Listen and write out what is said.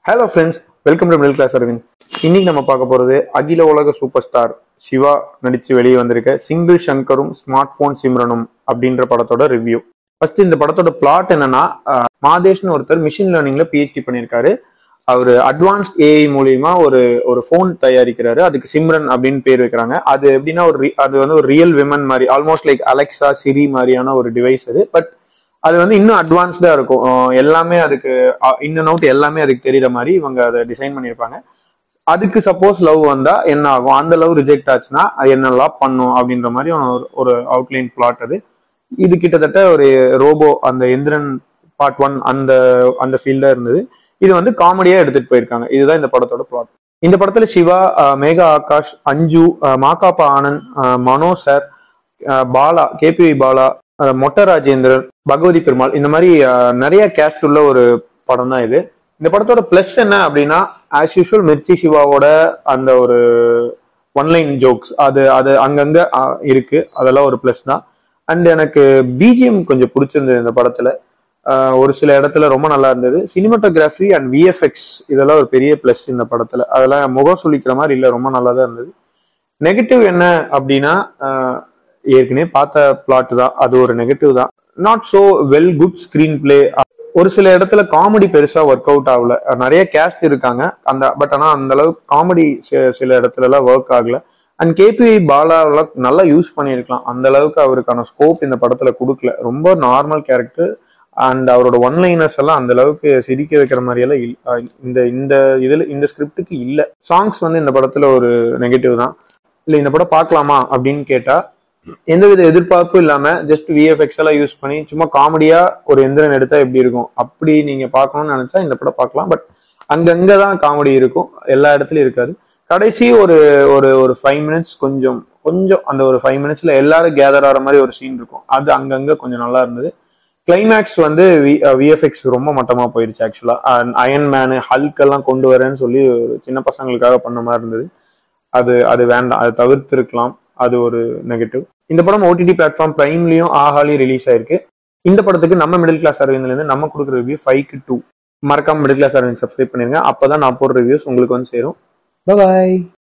hello friends welcome to middle class Aravind இன்னைக்கு நம்ம பார்க்க போறது அகில உலக சூப்பர் ஸ்டார் சிவா நடிச்சு வெளியே வந்திருக்க சிங்கிள் சங்கரும் ஸ்மார்ட் போன் சிம்ரனும் அப்படின்ற படத்தோட ரிவ்யூ ஃபர்ஸ்ட் இந்த படத்தோட பிளாட் என்னன்னா அஹ், மாதேஷ்னு ஒருத்தர் மிஷின் லேர்னிங்ல பிஹெச்டி பண்ணியிருக்காரு அவர் அட்வான்ஸ்ட் ஏஐ மூலியமா ஒரு ஒரு ஃபோன் தயாரிக்கிறாரு அதுக்கு சிம்ரன் அப்படின்னு பேர் வைக்கிறாங்க அது எப்படின்னா ஒரு re- அது வந்து ஒரு ரியல் விமன் மாதிரி ஆல்மோஸ்ட் லைக் அலெக்சா சிரி மாதிரியான ஒரு டிவைஸ் அது பட் அது வந்து இன்னும் அட்வான்ஸ்டா இருக்கும் அஹ் எல்லாமே அதுக்கு இன் அண்ட் அவுட் எல்லாமே அதுக்கு தெரியுற மாதிரி இவங்க அதை டிசைன் பண்ணியிருப்பாங்க அதுக்கு சப்போஸ் லவ் வந்தா என்ன ஆகும் அந்த லவ் ரிஜெக்ட் ஆச்சுன்னா அது என்னெல்லாம் பண்ணும் அப்படின்ற மாதிரி ஒரு- ஒரு அவுட்லைன் பிளாட் அது இது கிட்டத்தட்ட ஒரு ரோபோ அந்த எந்திரன் பார்ட் ஒன் அந்த அந்த ஃபீல்டா இருந்தது இது வந்து காமெடியா எடுத்துட்டு போயிருக்காங்க இதுதான் இந்த படத்தோட பிளாட் இந்த படத்துல சிவா அஹ், மேகா ஆகாஷ் அஞ்சு அஹ், மாகாப்பா ஆனந்த் அஹ், மனோ சார் அஹ், பாலா கேபி பாலா அஹ், மொட்ட ராஜேந்திரன் பகவதி பெருமாள் இந்த மாதிரி அஹ், நிறைய கேஸ்ட் உள்ள ஒரு படம் தான் இது இந்த படத்தோட பிளஸ் என்ன அப்படின்னா ஆஸ் யூஷுவல் மிர்ச்சி சிவாவோட அந்த ஒரு ஒன்லைன் ஜோக்ஸ் அது அது அங்கங்க அஹ், இருக்கு அதெல்லாம் ஒரு பிளஸ் தான் அண்ட் எனக்கு பிஜிஎம் கொஞ்சம் பிடிச்சிருந்தது இந்த படத்துல அஹ், ஒரு சில இடத்துல ரொம்ப நல்லா இருந்தது சினிமாட்டோகிராஃபி அண்ட் விஎஃப்எக்ஸ் இதெல்லாம் ஒரு பெரிய பிளஸ் இந்த படத்துல அதெல்லாம் முகம் சொல்லிக்கிற மாதிரி இல்லை ரொம்ப நல்லா தான் இருந்தது நெகட்டிவ் என்ன அப்படின்னா அஹ், ஏற்கனவே பார்த்த பிளாட் தான் அது ஒரு நெகட்டிவ் தான் not so well good screenplay ஒரு சில இடத்துல காமெடி பெருசா ஒர்க் அவுட் ஆகல அஹ் நிறைய கேஸ்ட் இருக்காங்க அந்த பட் ஆனா அந்த அளவுக்கு காமெடி சில இடத்துல எல்லாம் ஒர்க் ஆகல அண்ட் கேபி பாலாவெல்லாம் நல்லா யூஸ் பண்ணியிருக்கலாம் அந்த அளவுக்கு அவருக்கான ஸ்கோப் இந்த படத்துல கொடுக்கல ரொம்ப நார்மல் கேரக்டர் அண்ட் அவரோட ஒன் லைனர்ஸ் எல்லாம் அந்த அளவுக்கு சிரிக்க வைக்கிற மாதிரி எல்லாம் இல்ல- அஹ் இந்த இந்த இதுல இந்த ஸ்கிரிப்டுக்கு இல்ல சாங்ஸ் வந்து இந்த படத்துல ஒரு நெகட்டிவ் தான் இல்ல இந்த படம் பார்க்கலாமா அப்படின்னு கேட்டா எந்தவித எதிர்பார்ப்பும் இல்லாம ஜஸ்ட் விஎஃப்எக்ஸ் எல்லாம் யூஸ் பண்ணி சும்மா காமெடியா ஒரு எந்திரன் எடுத்தா எப்படி இருக்கும் அப்படி நீங்க பார்க்கணும்னு நினைச்சா இந்த படம் பார்க்கலாம் பட் அங்கங்க தான் காமெடி இருக்கும் எல்லா இடத்துலயும் இருக்காது கடைசி ஒரு ஒரு ஒரு ஃபைவ் மினிட்ஸ் கொஞ்சம் கொஞ்சம் அந்த ஒரு ஃபைவ் மினிட்ஸ்ல எல்லாரும் கேதர் ஆகிற மாதிரி ஒரு சீன் இருக்கும் அது அங்கங்க கொஞ்சம் நல்லா இருந்தது கிளைமேக்ஸ் வந்து விஎஃப்எக்ஸ் ரொம்ப மட்டமா போயிருச்சு ஆக்சுவலா அயன் மேனு ஹல்க் எல்லாம் கொண்டு வரேன்னு சொல்லி ஒரு சின்ன பசங்களுக்காக பண்ண மாதிரி இருந்தது அது அது வேண்டாம் அதை தவிர்த்திருக்கலாம் அது ஒரு நெகட்டிவ் இந்த படம் ஓடிடி பிளாட்ஃபார்ம் பிரைம்லயும் ஆஹாலையும் ரிலீஸ் ஆயிருக்கு இந்த படத்துக்கு நம்ம மிடில் கிளாஸ் அரவிந்த்ல இருந்து நம்ம கொடுக்குற ரிவ்யூ ஃபைவ்க்கு டூ மறக்காம மிடில் கிளாஸ் அரவிந்த் சப்ஸ்கிரைப் பண்ணிருங்க அப்பதான் நான் போடுற ரிவ்யூஸ் உங்களுக்கு வந்து சேரும் பாய்